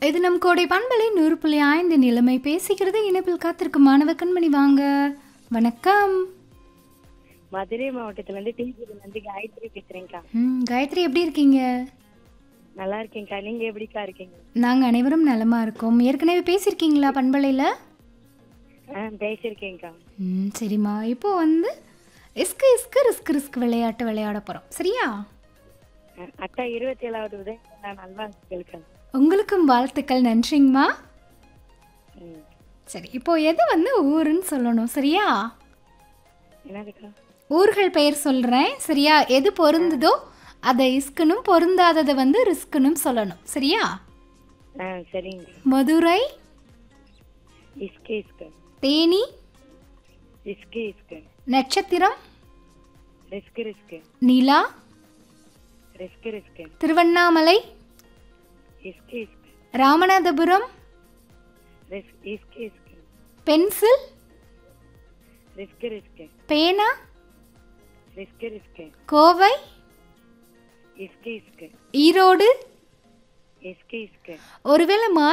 இது நம் கோடை பண்பலை நூறு புள்ளி ஐந்து நிலைமை பேசுகிறது இணைப்பில் காத்திருக்கும் மாணவ கண்மணி வாங்க வணக்கம் மதுரை மாவட்டத்துல இருந்து டிஜில இருந்து காயத்ரி பேசுறேன்க்கா ம், காயத்ரி எப்படி இருக்கீங்க நல்லா இருக்கேன்க்கா நீங்க எப்படிக்கா இருக்கீங்க நாங்கள் அனைவரும் நலமா இருக்கோம் ஏற்கனவே பேசியிருக்கீங்களா பண்பலையில் ஆ பேசியிருக்கேன்க்கா ம் சரிம்மா இப்போ வந்து இஸ்கு இஸ்கு ரிஸ்க் ரிஸ்க் விளையாட்டு விளையாட போகிறோம் சரியா ஆ, அக்கா இருபத்தி ஏழாவது உதவி நான் நல்வாழ்த்துக்களுக்கா உங்களுக்கும் வாழ்த்துக்கள் நன்றிங்கம்மா ம் சரி இப்போ எது வந்து ஊருன்னு சொல்லணும் சரியா என்னதுக்கா ஊர்கள் பெயர் சொல்கிறேன் சரியா எது பொருந்துதோ அதை இஸ்குனும் பொருந்தாததை வந்து ரிஸ்க்குனும் சொல்லணும் சரியா ஆ சரிங்க மதுரை இஸ்கு இஸ்கு தேனி இஸ்கு இஸ்கு நட்சத்திரம் ரிஸ்கு ரிஸ்கு நிலா ரிஸ்கு ரிஸ்கு திருவண்ணாமலை இஸ்கு இஸ்கு ராமநாதபுரம் ரிஸ் இஸ்கு இஸ்கு பென்சில் ரிஸ்கு ரிஸ்கு பேனா ரிஸ்கு ரிஸ்கு கோவை இஸ்கு இஸ்கு ஈரோடு இஸ்கு இஸ்கு ஒருவேளை மா